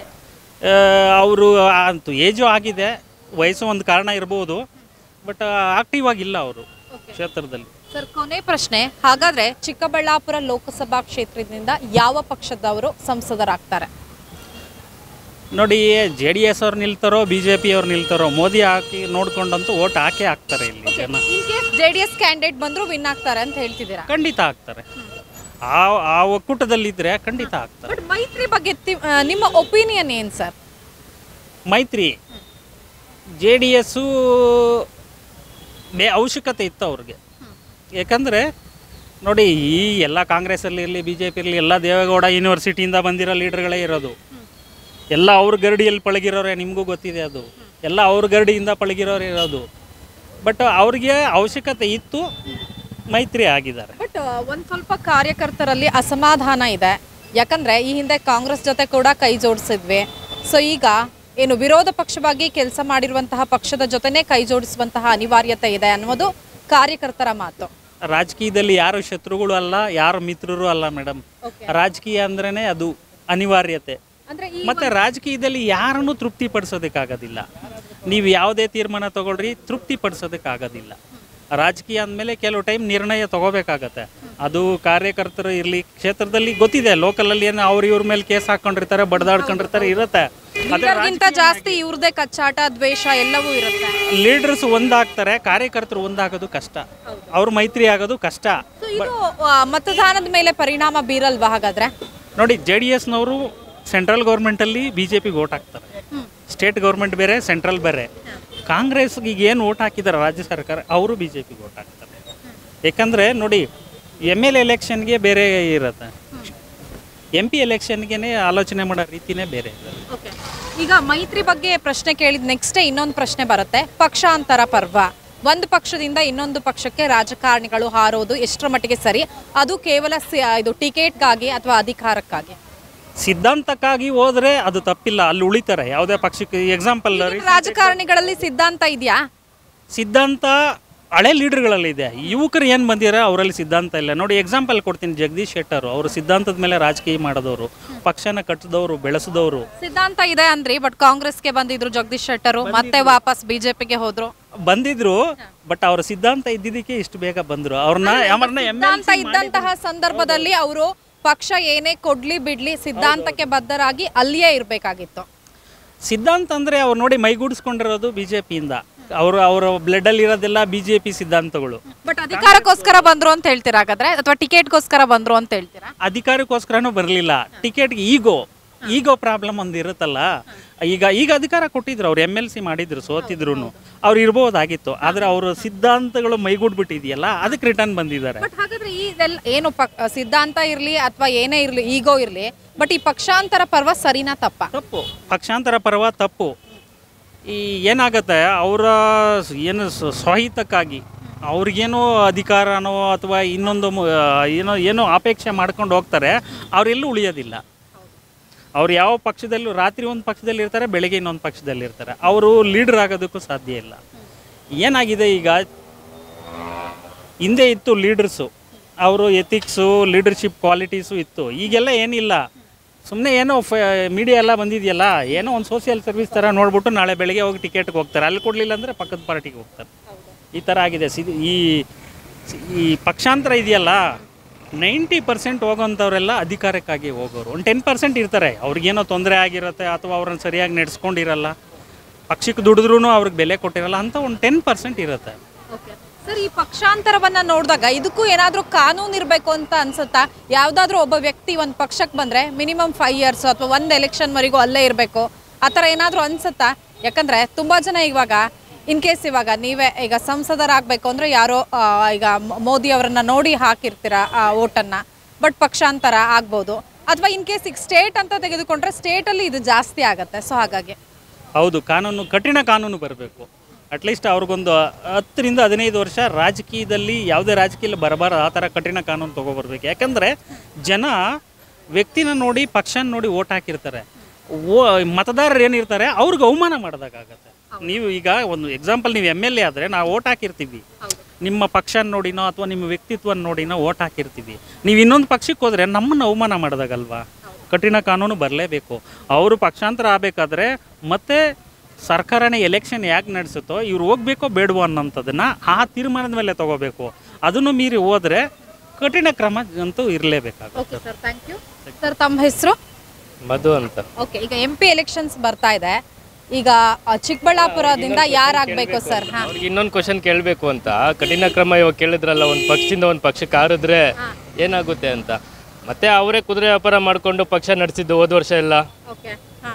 ಅವರು ಅಂತೂ ಏಜು ಆಗಿದೆ ವಯಸ್ಸು ಒಂದು ಕಾರಣ ಇರ್ಬೋದು ಬಟ್ ಆಕ್ಟಿವ್ ಆಗಿಲ್ಲ ಅವರು ಕ್ಷೇತ್ರದಲ್ಲಿ ಸರ್ ಕೊನೆ ಪ್ರಶ್ನೆ ಹಾಗಾದ್ರೆ ಚಿಕ್ಕಬಳ್ಳಾಪುರ ಲೋಕಸಭಾ ಕ್ಷೇತ್ರದಿಂದ ಯಾವ ಪಕ್ಷದವರು ಸಂಸದರಾಗ್ತಾರೆ ನೋಡಿ ಜೆ ಡಿ ಎಸ್ ಅವ್ರು ನಿಲ್ತಾರೋ ಬಿ ಜೆ ಪಿ ಅವ್ರು ನಿಲ್ತಾರೋ ಮೋದಿ ಹಾಕಿ ನೋಡ್ಕೊಂಡಂತೂ ಓಟ್ ಹಾಕೇ ಹಾಕ್ತಾರೆ ಇಲ್ಲಿ ಜನ in case J D S candidate ಬಂದ್ರು ವಿನ್ ಆಗ್ತಾರೆ ಅಂತ ಹೇಳ್ತಿದ್ದೀರಾ ಖಂಡಿತ ಹಾಕ್ತಾರೆ ಆ ಆ ಒಕ್ಕೂಟದಲ್ಲಿದ್ದರೆ ಖಂಡಿತ ಹಾಕ್ತಾರೆ ಬಟ್ ಮೈತ್ರಿ ಬಗ್ಗೆ ತಿ- ಆ, ನಿಮ್ಮ ಒಪಿನಿಯನ್ ಏನ್ ಸರ್ ಮೈತ್ರಿ ಜೆ ಡಿ ಎಸ್ಸು ಬೇ ಅವಶ್ಯಕತೆ ಇತ್ತು ಅವ್ರಿಗೆ ಯಾಕಂದರೆ ನೋಡಿ ಈ ಎಲ್ಲ ಕಾಂಗ್ರೆಸ್ಸಲ್ಲಿ ಇರಲಿ ಬಿ ಜೆ ಪಿ ಇರಲಿ ಎಲ್ಲ ದೇವೇಗೌಡ ಯೂನಿವರ್ಸಿಟಿಯಿಂದ ಬಂದಿರೋ ಲೀಡರ್ಗಳೇ ಇರೋದು ಎಲ್ಲ ಅವ್ರ ಗರಡಿಯಲ್ಲಿ ಪಳಗಿರೋರೆ ನಿಮಗೂ ಗೊತ್ತಿದೆ ಅದು ಎಲ್ಲ ಅವ್ರ ಗರಡಿಯಿಂದ ಪಳಗಿರೋರು ಇರೋದು ಬಟ್ ಅವ್ರಿಗೆ ಅವಶ್ಯಕತೆ ಇತ್ತು ಮೈತ್ರಿ ಆಗಿದ್ದಾರೆ ಬಟ್ ಒಂದ್ ಸ್ವಲ್ಪ ಕಾರ್ಯಕರ್ತರಲ್ಲಿ ಅಸಮಾಧಾನ ಇದೆ ಯಾಕಂದ್ರೆ ಈ ಹಿಂದೆ ಕಾಂಗ್ರೆಸ್ ಜೊತೆ ಕೂಡ ಕೈ ಜೋಡಿಸಿದ್ವಿ ಸೊ ಈಗ ಏನು ವಿರೋಧ ಪಕ್ಷವಾಗಿ ಕೆಲಸ ಮಾಡಿರುವಂತಹ ಪಕ್ಷದ ಜೊತೆನೆ ಕೈ ಜೋಡಿಸುವಂತಹ ಅನಿವಾರ್ಯತೆ ಇದೆ ಅನ್ನೋದು ಕಾರ್ಯಕರ್ತರ ಮಾತು ರಾಜಕೀಯದಲ್ಲಿ ಯಾರು ಶತ್ರುಗಳು ಅಲ್ಲ ಯಾರು ಮಿತ್ರರು ಅಲ್ಲ ಮೇಡಮ್ ರಾಜಕೀಯ ಅಂದ್ರೇ ಅದು ಅನಿವಾರ್ಯತೆ ಅಂದ್ರೆ ಈ ಮತ್ತೆ ರಾಜಕೀಯದಲ್ಲಿ ಯಾರನ್ನು ತೃಪ್ತಿ ಪಡಿಸೋದಕ್ಕಾಗೋದಿಲ್ಲ ನೀವು ಯಾವುದೇ ತೀರ್ಮಾನ ತಗೊಳ್ರಿ ತೃಪ್ತಿ ಪಡಿಸೋದಕ್ಕಾಗೋದಿಲ್ಲ ರಾಜಕೀಯ ಅಂದಮೇಲೆ ಕೆಲವು ಟೈಮ್ ನಿರ್ಣಯ ತಗೋಬೇಕಾಗತ್ತೆ ಅದು ಕಾರ್ಯಕರ್ತರು ಇರಲಿ ಕ್ಷೇತ್ರದಲ್ಲಿ ಗೊತ್ತಿದೆ ಲೋಕಲಲ್ಲಿ ಏನು ಅವ್ರ ಇವ್ರ ಮೇಲೆ ಕೇಸ್ ಹಾಕೊಂಡಿರ್ತಾರೆ ಬಡ್ದಾಡ್ಕೊಂಡಿರ್ತಾರೆ ಇರುತ್ತೆ ಅದೇ ಗಿಂತ ಜಾಸ್ತಿ ಇವ್ರದೇ ಕಚ್ಚಾಟ ದ್ವೇಷ ಎಲ್ಲವೂ ಇರುತ್ತೆ ಲೀಡರ್ಸ್ ಒಂದಾಗ್ತಾರೆ ಕಾರ್ಯಕರ್ತರು ಒಂದಾಗೋದು ಕಷ್ಟ ಅವ್ರ ಮೈತ್ರಿ ಆಗೋದು ಕಷ್ಟ So ಇದು ಆ, ಮತದಾನದ ಮೇಲೆ ಪರಿಣಾಮ ಬೀರಲ್ವಾ ಹಾಗಾದ್ರೆ ನೋಡಿ ಜೆ ಡಿ ಎಸ್ನವರು ಸೆಂಟ್ರಲ್ ಗೌರ್ಮೆಂಟಲ್ಲಿ ಬಿ ಜೆ ಪಿಗೆ ಓಟ್ ಹಾಕ್ತಾರೆ ಸ್ಟೇಟ್ ಗೌರ್ಮೆಂಟ್ ಬೇರೆ ಸೆಂಟ್ರಲ್ ಬೇರೆ ಕಾಂಗ್ರೆಸ್ಗೆ ಈಗ ಏನು ಓಟ್ ಹಾಕಿದ್ದಾರೆ ರಾಜ್ಯ ಸರ್ಕಾರ ಅವರು ಬಿ ಜೆ ಪಿಗೆ ಓಟ್ ಹಾಕ್ತಾರೆ ಯಾಕಂದರೆ ನೋಡಿ ಎಮ್ ಎಲ್ ಎಲೆಕ್ಷನ್ಗೆ ಬೇರೆ ಇರುತ್ತೆ ಎಂ ಪಿ ಎಲೆಕ್ಷನ್ಗೆ ಆಲೋಚನೆ ಮಾಡೋ ರೀತಿನೇ ಬೇರೆ ಇದೆ ಓಕೆ ಈಗ ಮೈತ್ರಿ ಬಗ್ಗೆ ಪ್ರಶ್ನೆ ಕೇಳಿದ ನೆಕ್ಸ್ಟ್ ಇನ್ನೊಂದು ಪ್ರಶ್ನೆ ಬರುತ್ತೆ ಪಕ್ಷಾಂತರ ಪರ್ವ ಒಂದು ಪಕ್ಷದಿಂದ ಇನ್ನೊಂದು ಪಕ್ಷಕ್ಕೆ ರಾಜಕಾರಣಿಗಳು ಹಾರೋದು ಎಷ್ಟರ ಮಟ್ಟಿಗೆ ಸರಿ ಅದು ಕೇವಲ ಸಿ- ಇದು ಟಿಕೆಟ್ಗಾಗಿ ಅಥವಾ ಅಧಿಕಾರಕ್ಕಾಗಿ ಸಿದ್ಧಾಂತಕ್ಕಾಗಿ ಹೋದ್ರೆ ಅದು ತಪ್ಪಿಲ್ಲ ಅಲ್ಲಿ ಉಳಿತಾರೆ ಯಾವುದೇ ಪಕ್ಷಕ್ಕೆ ಎಕ್ಸಾಂಪಲ್ ರಾಜಕಾರಣಿಗಳಲ್ಲಿ ಸಿದ್ಧಾಂತ ಇದೆಯಾ ಸಿದ್ಧಾಂತ ಹಳೆ ಲೀಡರ್ಗಳಲ್ಲಿ ಇದೆ ಯುವಕರು ಏನು ಬಂದಿರ ಅವರಲ್ಲಿ ಸಿದ್ಧಾಂತ ಇಲ್ಲ ನೋಡಿ ಎಕ್ಸಾಂಪಲ್ ಕೊಡ್ತೀನಿ ಜಗದೀಶ್ ಶೆಟ್ಟರು ಅವರು ಸಿದ್ಧಾಂತದ ಮೇಲೆ ರಾಜಕೀಯ ಮಾಡಿದವರು ಪಕ್ಷನ ಕಟ್ಟಿದವರು ಬೆಳೆಸಿದವರು ಸಿದ್ಧಾಂತ ಇದೆ ಅಂದ್ರಿ ಬಟ್ ಕಾಂಗ್ರೆಸ್ಗೆ ಬಂದಿದ್ರು ಜಗದೀಶ್ ಶೆಟ್ಟರು ಮತ್ತೆ ವಾಪಸ್ ಬಿಜೆಪಿಗೆ ಹೋದ್ರು ಬಂದಿದ್ರು ಬಟ್ ಅವ್ರ ಸಿದ್ಧಾಂತ ಇದ್ದಿದ್ದಕ್ಕೆ ಇಷ್ಟು ಬೇಗ ಬಂದರು ಅವ್ರನ್ನ ಅವ್ರನ್ನ ಎಮ್ ಸಿದ್ಧಾಂತ ಇದ್ದಂತಹ ಸಂದರ್ಭದಲ್ಲಿ ಅವರು ಪಕ್ಷ ಏನೇ ಕೊಡ್ಲಿ ಬಿಡ್ಲಿ ಸಿದ್ಧಾಂತಕ್ಕೆ ಬದ್ಧರಾಗಿ ಅಲ್ಲಿಯೇ ಇರ್ಬೇಕಾಗಿತ್ತು ಸಿದ್ಧಾಂತ ಅಂದರೆ ಅವ್ರು ನೋಡಿ ಮೈಗೂಡಿಸ್ಕೊಂಡಿರೋದು ಬಿ ಜೆ ಪಿಯಿಂದ ಅವರು ಅವರ ಬ್ಲಡ್ಡಲ್ಲಿ ಇರೋದೆಲ್ಲ ಬಿ ಜೆ ಪಿ ಸಿದ್ಧಾಂತಗಳು ಬಟ್ ಅಧಿಕಾರಕ್ಕೋಸ್ಕರ ಬಂದ್ರು ಅಂತ ಹೇಳ್ತೀರಾ ಹಾಗಾದ್ರೆ ಅಥವಾ ಟಿಕೆಟ್ಗೋಸ್ಕರ ಬಂದ್ರು ಅಂತ ಹೇಳ್ತೀರಾ ಅಧಿಕಾರಕ್ಕೋಸ್ಕರನೂ ಬರಲಿಲ್ಲ ಟಿಕೆಟ್ಗೆ ಈಗೋ ಈಗೋ ಪ್ರಾಬ್ಲಮ್ ಒಂದು ಇರುತ್ತಲ್ಲ ಈಗ ಈಗ ಅಧಿಕಾರ ಕೊಟ್ಟಿದ್ರು ಅವ್ರು ಎಮ್ ಎಲ್ ಸಿ ಮಾಡಿದ್ರು ಸೋತಿದ್ರು ಅವ್ರು ಇರ್ಬೋದಾಗಿತ್ತು ಆದರೆ ಅವರ ಸಿದ್ಧಾಂತಗಳು ಮೈಗೂಡ್ಬಿಟ್ಟಿದೆಯಲ್ಲ ಅದಕ್ಕೆ ರಿಟರ್ನ್ ಬಂದಿದ್ದಾರೆ ಬಟ್ ಹಾಗಾದ್ರೆ ಈ ಇದೆಲ್ಲ ಏನು ಪಕ್ ಸಿದ್ಧಾಂತ ಇರ್ಲಿ ಅಥವಾ ಏನೇ ಇರ್ಲಿ ಈಗೋ ಇರ್ಲಿ ಬಟ್ ಈ ಪಕ್ಷಾಂತರ ಪರ್ವ ಸರಿನಾ ತಪ್ಪ ತಪ್ಪು ಪಕ್ಷಾಂತರ ಪರ್ವ ತಪ್ಪು ಈ ಏನಾಗುತ್ತೆ ಅವರ ಏನು ಸ- ಸ್ವಹಿತಕ್ಕಾಗಿ ಅವ್ರಿಗೇನೋ ಅಧಿಕಾರನೋ ಅಥವಾ ಇನ್ನೊಂದು ಮು- ಏನೋ ಏನೋ ಅಪೇಕ್ಷೆ ಮಾಡ್ಕೊಂಡು ಹೋಗ್ತಾರೆ ಅವರೆಲ್ಲೂ ಉಳಿಯೋದಿಲ್ಲ ಅವ್ರು ಯಾವ ಪಕ್ಷದಲ್ಲೂ ರಾತ್ರಿ ಒಂದು ಪಕ್ಷದಲ್ಲಿ ಇರ್ತಾರೆ ಬೆಳಗ್ಗೆ ಇನ್ನೊಂದು ಪಕ್ಷದಲ್ಲಿ ಇರ್ತಾರೆ ಅವರು ಲೀಡರ್ ಆಗೋದಕ್ಕೂ ಸಾಧ್ಯ ಇಲ್ಲ ಏನಾಗಿದೆ ಈಗ ಹಿಂದೆ ಇತ್ತು ಲೀಡರ್ಸು ಅವರು ಎಥಿಕ್ಸು ಲೀಡರ್ಶಿಪ್ ಕ್ವಾಲಿಟೀಸು ಇತ್ತು ಈಗೆಲ್ಲ ಏನಿಲ್ಲ ಸುಮ್ಮನೆ ಏನೋ ಫ ಮೀಡಿಯಾ ಎಲ್ಲ ಬಂದಿದೆಯಲ್ಲ ಏನೋ ಒಂದು ಸೋಷಿಯಲ್ ಸರ್ವಿಸ್ ಥರ ನೋಡ್ಬಿಟ್ಟು ನಾಳೆ ಬೆಳಗ್ಗೆ ಹೋಗಿ ಟಿಕೆಟ್ಗೆ ಹೋಗ್ತಾರೆ ಅಲ್ಲಿ ಕೊಡಲಿಲ್ಲ ಅಂದರೆ ಪಕ್ಕದ ಪಾರ್ಟಿಗೆ ಹೋಗ್ತಾರೆ ಈ ಥರ ಆಗಿದೆ ಸಿ ಈ ಈ ಪಕ್ಷಾಂತರ ಇದೆಯಲ್ಲ ನೈಂಟಿ ಪರ್ಸೆಂಟ್ ಹೋಗೋಂಥವ್ರೆಲ್ಲ ಅಧಿಕಾರಕ್ಕಾಗಿ ಹೋಗೋರು ಒಂದು ಟೆನ್ ಪರ್ಸೆಂಟ್ ಇರ್ತಾರೆ ಅವ್ರಿಗೇನೋ ತೊಂದರೆ ಆಗಿರುತ್ತೆ ಅಥವಾ ಅವ್ರನ್ನ ಸರಿಯಾಗಿ ನಡೆಸ್ಕೊಂಡಿರಲ್ಲ ಪಕ್ಷಕ್ಕೆ ದುಡಿದ್ರೂ ಅವ್ರಿಗೆ ಬೆಲೆ ಕೊಟ್ಟಿರಲ್ಲ ಅಂತ ಒಂದು ಟೆನ್ ಪರ್ಸೆಂಟ್ ಇರುತ್ತೆ ಸರ್ ಈ ಪಕ್ಷಾಂತರವನ್ನ ನೋಡಿದಾಗ ಇದಕ್ಕೂ ಏನಾದ್ರೂ ಕಾನೂನು ಇರಬೇಕು ಅಂತ ಅನ್ಸುತ್ತಾ ಯಾವ್ದಾದ್ರೂ ಒಬ್ಬ ವ್ಯಕ್ತಿ ಒಂದು ಪಕ್ಷಕ್ಕೆ ಬಂದ್ರೆ ಮಿನಿಮಮ್ ಫೈವ್ ಇಯರ್ಸ್ ಅಥವಾ ಒಂದು ಎಲೆಕ್ಷನ್ ವರೆಗೂ ಅಲ್ಲೇ ಇರಬೇಕು ಆ ಥರ ಏನಾದರೂ ಅನ್ಸುತ್ತಾ ಯಾಕಂದ್ರೆ ತುಂಬಾ ಜನ ಇವಾಗ ಇನ್ ಕೇಸ್ ಇವಾಗ ನೀವೇ ಈಗ ಸಂಸದರಾಗಬೇಕು ಅಂದ್ರೆ ಯಾರೋ ಆ, ಈಗ ಮ- ಮೋದಿ ಅವರನ್ನ ನೋಡಿ ಹಾಕಿರ್ತೀರ ಆ ಓಟನ್ನ ಬಟ್ ಪಕ್ಷಾಂತರ ಆಗ್ಬೋದು ಅಥವಾ ಇನ್ ಕೇಸ್ ಈಗ ಸ್ಟೇಟ್ ಅಂತ ತೆಗೆದುಕೊಂಡ್ರೆ ಸ್ಟೇಟಲ್ಲಿ ಇದು ಜಾಸ್ತಿ ಆಗತ್ತೆ ಸೊ ಹಾಗಾಗಿ ಹೌದು ಕಾನೂನು ಕಠಿಣ ಕಾನೂನು ಬರಬೇಕು ಅಟ್ಲೀಸ್ಟ್ ಅವ್ರಿಗೊಂದು ಹತ್ತರಿಂದ ಹದಿನೈದು ವರ್ಷ ರಾಜಕೀಯದಲ್ಲಿ ಯಾವುದೇ ರಾಜಕೀಯದಲ್ಲಿ ಬರಬಾರ ಆ ಥರ ಕಠಿಣ ಕಾನೂನು ತೊಗೊಬರ್ಬೇಕು ಯಾಕಂದರೆ ಜನ ವ್ಯಕ್ತಿನ ನೋಡಿ ಪಕ್ಷನ ನೋಡಿ ಓಟ್ ಹಾಕಿರ್ತಾರೆ ಓ ಮತದಾರರು ಏನಿರ್ತಾರೆ ಅವ್ರಿಗೆ ಅವಮಾನ ಮಾಡೋದಾಗತ್ತೆ ನೀವು ಈಗ ಒಂದು ಎಕ್ಸಾಂಪಲ್ ನೀವು ಎಮ್ ಎಲ್ ಎ ಆದರೆ ನಾವು ಓಟ್ ಹಾಕಿರ್ತೀವಿ ನಿಮ್ಮ ಪಕ್ಷನ ನೋಡಿನೋ ಅಥವಾ ನಿಮ್ಮ ವ್ಯಕ್ತಿತ್ವನ ನೋಡಿನೋ ಓಟ್ ಹಾಕಿರ್ತೀವಿ ನೀವು ಇನ್ನೊಂದು ಪಕ್ಷಕ್ಕೆ ಹೋದರೆ ನಮ್ಮನ್ನು ಅವಮಾನ ಮಾಡೋದಾಗಲ್ವಾ ಕಠಿಣ ಕಾನೂನು ಬರಲೇಬೇಕು ಅವರು ಪಕ್ಷಾಂತರ ಆಗಬೇಕಾದ್ರೆ ಮತ್ತೆ ಸರ್ಕಾರನೇ ಎಲೆಕ್ಷನ್ ಯಾಕೆ ನಡೆಸುತ್ತೋ ಇವ್ರು ಹೋಗ್ಬೇಕೋ ಬೇಡವೋ ಅನ್ನೋಂಥದ್ದನ್ನ ಆ ತೀರ್ಮಾನದ ಮೇಲೆ ತಗೋಬೇಕು ಅದನ್ನು ಮೀರಿ ಹೋದರೆ ಕಠಿಣ ಕ್ರಮ ಅಂತೂ ಇರಲೇಬೇಕಾಗುತ್ತೆ okay sir thank you sir ತಮ್ಮ ಹೆಸರು ಮಧು ಅಂತ ಓಕೆ ಈಗ ಎಂ ಪಿ ಎಲೆಕ್ಷನ್ಸ್ ಬರ್ತಾ ಇದೆ ಈಗ ಆ, ಚಿಕ್ಕಬಳ್ಳಾಪುರದಿಂದ ಯಾರಾಗಬೇಕು ಸರ್ ಹಾ ಅವ್ರಿಗೆ ಇನ್ನೊಂದು ಕ್ವಶನ್ ಕೇಳಬೇಕು ಅಂತ ಕಠಿಣ ಕ್ರಮ ಇವಾಗ ಕೇಳಿದ್ರಲ್ಲ ಒಂದು ಪಕ್ಷದಿಂದ ಒಂದು ಪಕ್ಷಕ್ಕೆ ಆರಿದ್ರೆ ಏನಾಗುತ್ತೆ ಅಂತ ಮತ್ತೆ ಅವರೇ ಕುದುರೆ ವ್ಯಾಪಾರ ಮಾಡಿಕೊಂಡು ಪಕ್ಷ ನಡೆಸಿದ್ದು ಹೋದ ವರ್ಷ ಎಲ್ಲ ಓಕೆ ಹಾ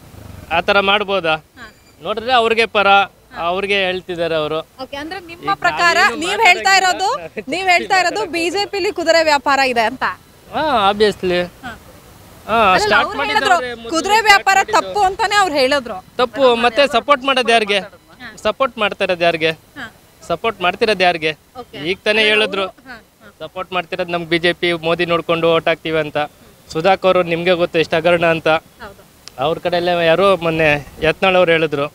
ಆ ಥರ ಮಾಡ್ಬೋದಾ ನೋಡಿದ್ರೆ ಅವ್ರಿಗೆ ಪರ ಅವ್ರಿಗೆ ಹೇಳ್ತಿದ್ದಾರೆ ಅವರು ಓಕೆ ಅಂದ್ರೆ ನಿಮ್ಮ ಪ್ರಕಾರ ನೀವ್ ಹೇಳ್ತಾ ಇರೋದು ನೀವ್ ಹೇಳ್ತಾ ಇರೋದು ಬಿಜೆಪಿಲಿ ಕುದುರೆ ವ್ಯಾಪಾರ ಇದೆ ಅಂತ ಹಾಂ ಆಬ್ವಿಯಸ್ಲಿ ಹಾಂ ಅಲ್ಲ, ಸ್ಟಾರ್ಟ್ ಅವ್ರು ಹೇಳಿದ್ರು ಕುದುರೆ ವ್ಯಾಪಾರ ತಪ್ಪು ಅಂತಾನೆ ಅವ್ರು ಹೇಳಿದ್ರು ತಪ್ಪು ಮತ್ತೆ ಸಪೋರ್ಟ್ ಮಾಡೋದು ಯಾರಿಗೆ ಸಪೋರ್ಟ್ ಮಾಡ್ತಾ ಇರೋದು ಯಾರಿಗೆ ಸಪೋರ್ಟ್ ಮಾಡ್ತಿರೋದು ಯಾರಿಗೆ ಈಗ ತಾನೇ ಹೇಳಿದ್ರು ಸಪೋರ್ಟ್ ಮಾಡ್ತಿರೋದು ನಮ್ಗೆ ಬಿ ಜೆ ಪಿ ಮೋದಿ ನೋಡ್ಕೊಂಡು ಓಟ್ ಹಾಕ್ತೀವಿ ಅಂತ ಸುಧಾಕ್ ಅವರು ನಿಮಗೆ ಗೊತ್ತು ಎಷ್ಟು ಹಗರಣ ಅಂತ ಅವ್ರ ಕಡೆ ಎಲ್ಲ ಯಾರೋ ಮೊನ್ನೆ ಯತ್ನಾಳ್ ಅವ್ರು ಹೇಳಿದ್ರು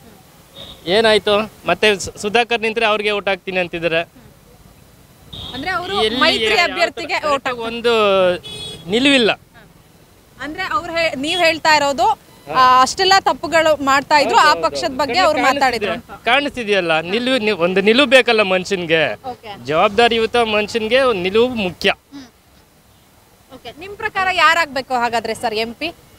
ಏನಾಯ್ತು ಮತ್ತೆ ಸು- ಸುಧಾಕರ್ ನಿಂತ್ರೆ ಅವ್ರಿಗೆ ಓಟ್ ಹಾಕ್ತೀನಿ ಅಂತಿದ್ದಾರೆ ಅಂದ್ರೆ ಅವರು ಎಲ್ಲಿ ಮೈತ್ರಿ ಯಾವ ಅಭ್ಯರ್ಥಿಗೆ ಥರ ಓಟ್ ಒಂದು ನಿಲುವಿಲ್ಲ ಅಂದ್ರೆ ಅವ್ರು ಹೇ- ನೀವ್ ಹೇಳ್ತಾ ಇರೋದು ಆ, ಅಷ್ಟೆಲ್ಲ ತಪ್ಪುಗಳು ಮಾಡ್ತಾ ಇದ್ರು ಆ ಪಕ್ಷದ ಬಗ್ಗೆ ಅವ್ರು ಮಾತಾಡಿದ್ರು ಕಾಣಿಸ್ತಿದೆಯಲ್ಲ ನಿಲುವು ನಿ- ಒಂದು ನಿಲುವು ಬೇಕಲ್ಲ ಮನುಷ್ಯನ್ಗೆ ಓಕೆ ಜವಾಬ್ದಾರಿಯುತ ಮನುಷ್ಯನ್ಗೆ ಒಂದು ನಿಲುವು ಮುಖ್ಯ ಓಕೆ ನಿಮ್ ಪ್ರಕಾರ ಯಾರಾಗ್ಬೇಕು ಹಾಗಾದ್ರೆ ಸರ್ ಎಂ ಪಿ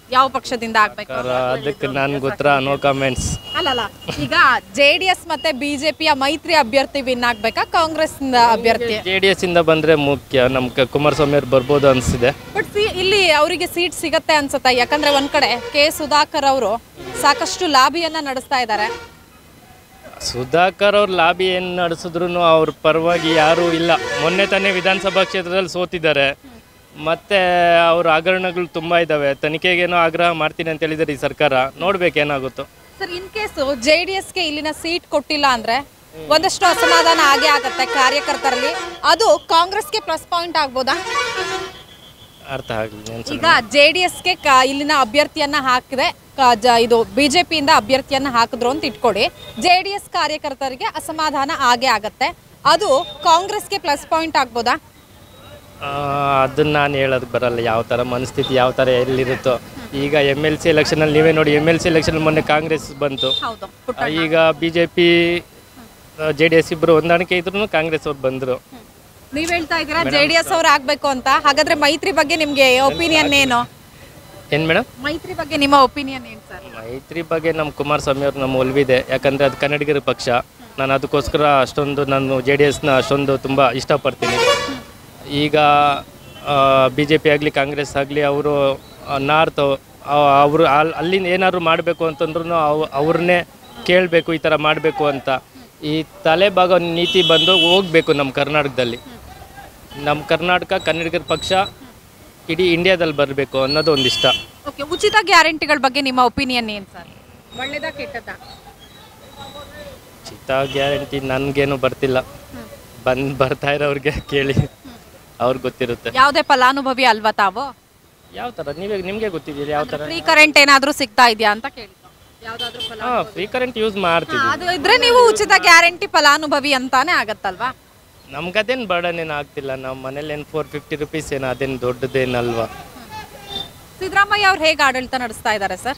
ಯಾವ ಪಕ್ಷದಿಂದ ಆಗ್ಬೇಕು ಸರ್, ಅದಕ್ಕೆ ನನ್ಗೆ ಉತ್ತರ ನೋ ಕಮೆಂಟ್ಸ್ ಅಲ್ಲಲ್ಲ ಈಗ ಜೆ ಡಿ ಎಸ್ ಮತ್ತೆ ಬಿಜೆಪಿಯ ಮೈತ್ರಿ ಅಭ್ಯರ್ಥಿ ವಿನ್ ಆಗ್ಬೇಕಾ ಕಾಂಗ್ರೆಸ್ ಅಭ್ಯರ್ಥಿ ಜೆ ಡಿ ಎಸ್ ಇಂದ ಬಂದ್ರೆ ಮುಖ್ಯ ನಮ್ ಕ- ಕುಮಾರಸ್ವಾಮಿ ಅವ್ರು ಬರ್ಬೋದು ಅನ್ಸಿದೆ ಬಟ್ ಇಲ್ಲಿ ಅವರಿಗೆ ಸೀಟ್ ಸಿಗತ್ತೆ ಅನ್ಸುತ್ತೆ ಯಾಕಂದ್ರೆ ಒಂದ್ ಕಡೆ ಕೆ ಸುಧಾಕರ್ ಅವರು ಸಾಕಷ್ಟು ಲಾಬಿಯನ್ನ ನಡೆಸ್ತಾ ಇದ್ದಾರೆ ಸುಧಾಕರ್ ಅವ್ರ ಲಾಬಿ ಏನು ನಡೆಸಿದ್ರು ಅವ್ರ ಪರವಾಗಿ ಯಾರೂ ಇಲ್ಲ ಮೊನ್ನೆ ತಾನೇ ವಿಧಾನಸಭಾ ಕ್ಷೇತ್ರದಲ್ಲಿ ಸೋತಿದ್ದಾರೆ ಮತ್ತೆ ಅವ್ರ ಹಗರಣಗಳು ತುಂಬ ಇದ್ದಾವೆ ತನಿಖೆಗೇನೋ ಆಗ್ರಹ ಮಾಡ್ತೀನಿ ಅಂತ ಹೇಳಿದ್ದಾರೆ ಈ ಸರ್ಕಾರ ನೋಡ್ಬೇಕೇನಾಗುತ್ತೋ sir in case J D ಎಸ್ಗೆ ಇಲ್ಲಿನ ಸೀಟ್ ಕೊಟ್ಟಿಲ್ಲ ಅಂದ್ರೆ ಒಂದಷ್ಟು ಅಸಮಾಧಾನ ಆಗೇ ಆಗತ್ತೆ ಕಾರ್ಯಕರ್ತರಲ್ಲಿ ಅದು ಕಾಂಗ್ರೆಸ್ಗೆ ಪ್ಲಸ್ ಪಾಯಿಂಟ್ ಆಗ್ಬೋದಾ ಅರ್ಥ ಆಗಲಿ ಈಗ ಜೆ ಡಿ ಎಸ್ಗೆ ಇಲ್ಲಿನ ಅಭ್ಯರ್ಥಿಯನ್ನ ಹಾಕಿದೆ ಕ- ಜ- ಇದು ಬಿಜೆಪಿಯಿಂದ ಅಭ್ಯರ್ಥಿಯನ್ನ ಹಾಕಿದ್ರು ಅಂತ ಇಟ್ಕೊಡಿ ಜೆ ಡಿ ಎಸ್ ಕಾರ್ಯಕರ್ತರಿಗೆ ಅಸಮಾಧಾನ ಆಗೇ ಆಗತ್ತೆ ಅದು ಕಾಂಗ್ರೆಸ್ಗೆ ಪ್ಲಸ್ ಪಾಯಿಂಟ್ ಆಗ್ಬೋದಾ ಅದನ್ನ ನಾನು ಹೇಳೋದು ಬರಲ್ಲ ಯಾವ ಥರ ಮನಸ್ಥಿತಿ ಯಾವ ಥರ ಎಲ್ಲಿರುತ್ತೋ ಈಗ ಎಮ್ ಎಲ್ ಸಿ ಎಲೆಕ್ಷನಲ್ಲಿ ನೀವೇ ನೋಡಿ ಎಮ್ ಎಲ್ ಸಿ ಎಲೆಕ್ಷನ್ ಮೊನ್ನೆ ಕಾಂಗ್ರೆಸ್ ಬಂತು ಹೌದು ಆ, ಈಗ B J P J D S ಇಬ್ಬರು ಹೊಂದಾಣಿಕೆ ಇದ್ರು ಕಾಂಗ್ರೆಸ್ ಅವ್ರು ಬಂದರು ನೀವ್ ಹೇಳ್ತಾ ಇದ್ದೀರಾ ಜೆ ಡಿ ಎಸ್ ಅವ್ರು ಆಗ್ಬೇಕು ಅಂತ ಹಾಗಾದ್ರೆ ಮೈತ್ರಿ ಬಗ್ಗೆ ನಿಮ್ಗೆ ಒಪಿನಿಯನ್ ಏನು ಏನು ಮೇಡಮ್ ಮೈತ್ರಿ ಬಗ್ಗೆ ನಿಮ್ಮ ಒಪಿನಿಯನ್ ಏನು ಸರ್ ಮೈತ್ರಿ ಬಗ್ಗೆ ನಮ್ಮ ಕುಮಾರಸ್ವಾಮಿ ಅವ್ರು ನಮ್ಮ ಒಲ್ವಿದೆ ಯಾಕಂದರೆ ಅದು ಕನ್ನಡಿಗರ ಪಕ್ಷ ನಾನು ಅದಕ್ಕೋಸ್ಕರ ಅಷ್ಟೊಂದು ನಾನು ಜೆ ಡಿ ಎಸ್ನ ಅಷ್ಟೊಂದು ತುಂಬ ಇಷ್ಟಪಡ್ತೀನಿ ಈಗ ಬಿ ಜೆ ಪಿ ಆಗಲಿ ಕಾಂಗ್ರೆಸ್ ಆಗಲಿ ಅವರು ನಾರ್ತ್ ಅವರು ಅಲ್ಲಿ ಅಲ್ಲಿಂದ ಏನಾದ್ರು ಮಾಡಬೇಕು ಅಂತಂದ್ರೂ ಅವ್ ಅವ್ರನ್ನೇ ಕೇಳಬೇಕು ಈ ಥರ ಮಾಡಬೇಕು ಅಂತ ಈ ತಲೆಭಾಗ ನೀತಿ ಬಂದು ಹೋಗಬೇಕು ನಮ್ಮ ಕರ್ನಾಟಕದಲ್ಲಿ ನಮ್ಮ ಕರ್ನಾಟಕ ಕನ್ನಡಿಗರ ಪಕ್ಷ ಇಡೀ ಇಂಡಿಯಾದಲ್ಲಿ ಬರಬೇಕು ಅನ್ನೋದು ಒಂದಿಷ್ಟ ಓಕೆ ಉಚಿತ ಗ್ಯಾರಂಟಿಗಳ ಬಗ್ಗೆ ನಿಮ್ಮ ಒಪಿನಿಯನ್ ಏನು ಸರ್ ಒಳ್ಳೇದಾ ಕೆಟ್ಟದಾ ಚಿತ್ತ ಗ್ಯಾರಂಟಿ ನನಗೇನು ಬರ್ತಿಲ್ಲ ಬಂದು ಬರ್ತಾ ಇರೋರಿಗೆ ಕೇಳಿ ಅವ್ರಿಗೆ ಗೊತ್ತಿರುತ್ತೆ ಯಾವುದೇ ಫಲಾನುಭವಿ ಅಲ್ವಾ ತಾವು ಯಾವ ಥರ ನೀವೇ ನಿಮಗೆ ಗೊತ್ತಿದೆಯಲ್ಲ ಯಾವ ಥರ ಫ್ರೀ ಕರೆಂಟ್ ಏನಾದ್ರೂ ಸಿಗ್ತಾ ಇದೆಯಾ ಅಂತ ಕೇಳಿದ್ದು ಯಾವ್ದಾದ್ರು ಫಲ ಹಾಂ ಫ್ರೀ ಕರೆಂಟ್ ಯೂಸ್ ಮಾಡ್ತೀವಿ ಅದು ಇದ್ರೆ ನೀವು ಉಚಿತ ಗ್ಯಾರಂಟಿ ಫಲಾನುಭವಿ ಅಂತಾನೆ ಆಗತ್ತಲ್ವಾ ನಮ್ಗೆ ಅದೇನು ಬರ್ಡನ್ ಏನು ಆಗ್ತಿಲ್ಲ ನಮ್ಮ ಮನೇಲಿ ಏನು ಫೋರ್ ಫಿಫ್ಟಿ ರುಪೀಸ್ ಏನು ಅದೇನು ದೊಡ್ಡದೇನಲ್ವಾ ಸಿದ್ದರಾಮಯ್ಯ ಅವ್ರು ಹೇಗೆ ಆಡಳಿತ ನಡೆಸ್ತಾ ಇದ್ದಾರೆ ಸರ್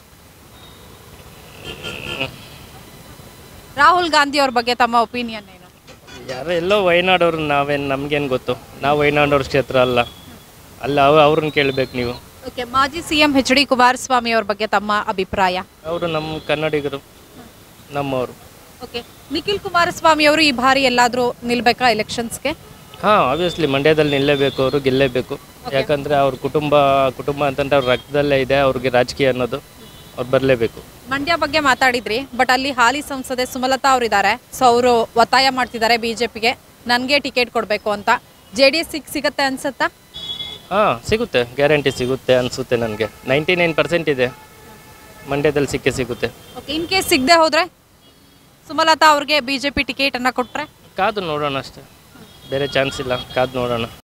ರಾಹುಲ್ ಗಾಂಧಿ ಅವ್ರ ಬಗ್ಗೆ ತಮ್ಮ ಒಪಿನಿಯನ್ ಏನು ಯಾರೋ ಎಲ್ಲೋ ವಯನಾಡವ್ರು ನಾವೇನು ನಮ್ಗೇನು ಗೊತ್ತು ನಾವು ವಯನಾಡವ್ರ ಕ್ಷೇತ್ರ ಅಲ್ಲ ಅಲ್ಲ ಅವ ಅವ್ರನ್ನ ಕೇಳಬೇಕು ನೀವು ಓಕೆ ಮಾಜಿ ಸಿಎಂ ಎಚ್ ಡಿ ಕುಮಾರಸ್ವಾಮಿ ಅವ್ರ ಬಗ್ಗೆ ತಮ್ಮ ಅಭಿಪ್ರಾಯ ಅವರು ನಮ್ಮ ಕನ್ನಡಿಗರು ನಮ್ಮವರು ಓಕೆ ನಿಖಿಲ್ ಕುಮಾರಸ್ವಾಮಿ ಅವರು ಈ ಬಾರಿ ಎಲ್ಲಾದ್ರೂ ನಿಲ್ಬೇಕಾ ಎಲೆಕ್ಷನ್ಸ್ಗೆ ಹಾಂ ಆಬ್ವಿಯಸ್ಲಿ ಮಂಡ್ಯದಲ್ಲಿ ನಿಲ್ಲೇಬೇಕು ಅವರು ಗೆಲ್ಲೇಬೇಕು ಯಾಕಂದರೆ ಅವ್ರ ಕುಟುಂಬ ಕುಟುಂಬ ಅಂತಂದ್ರೆ ಅವ್ರ ರಕ್ತದಲ್ಲೇ ಇದೆ ಅವ್ರಿಗೆ ರಾಜಕೀಯ ಅನ್ನೋದು ಅವ್ರು ಬರಲೇಬೇಕು ಮಂಡ್ಯ ಬಗ್ಗೆ ಮಾತಾಡಿದ್ರಿ ಬಟ್ ಅಲ್ಲಿ ಹಾಲಿ ಸಂಸದೆ ಸುಮಲತಾ ಅವರು ಇದ್ದಾರೆ ಸೊ ಅವರು ಒತ್ತಾಯ ಮಾಡ್ತಿದ್ದಾರೆ ಬಿಜೆಪಿಗೆ ನನಗೆ ಟಿಕೆಟ್ ಕೊಡಬೇಕು ಅಂತ ಜೆ ಡಿ ಎಸ್ ಸಿಗ್ ಸಿಗತ್ತೆ ಅನ್ಸತ್ತಾ ಹಾಂ ಸಿಗುತ್ತೆ ಗ್ಯಾರಂಟಿ ಸಿಗುತ್ತೆ ಅನಿಸುತ್ತೆ ನನಗೆ ನೈಂಟಿ ನೈನ್ ಪರ್ಸೆಂಟ್ ಇದೆ ಮಂಡ್ಯದಲ್ಲಿ ಸಿಕ್ಕೇ ಸಿಗುತ್ತೆ ಓಕೆ ಇನ್ ಕೇಸ್ ಸಿಗದೆ ಹೋದ್ರೆ ಸುಮಲತಾ ಅವ್ರಿಗೆ ಬಿಜೆಪಿ ಟಿಕೆಟ್ ಅನ್ನ ಕೊಟ್ರೆ ಕಾದು ನೋಡೋಣ ಅಷ್ಟೇ ಬೇರೆ ಚಾನ್ಸ್ ಇಲ್ಲ ಕಾದು ನೋಡೋಣ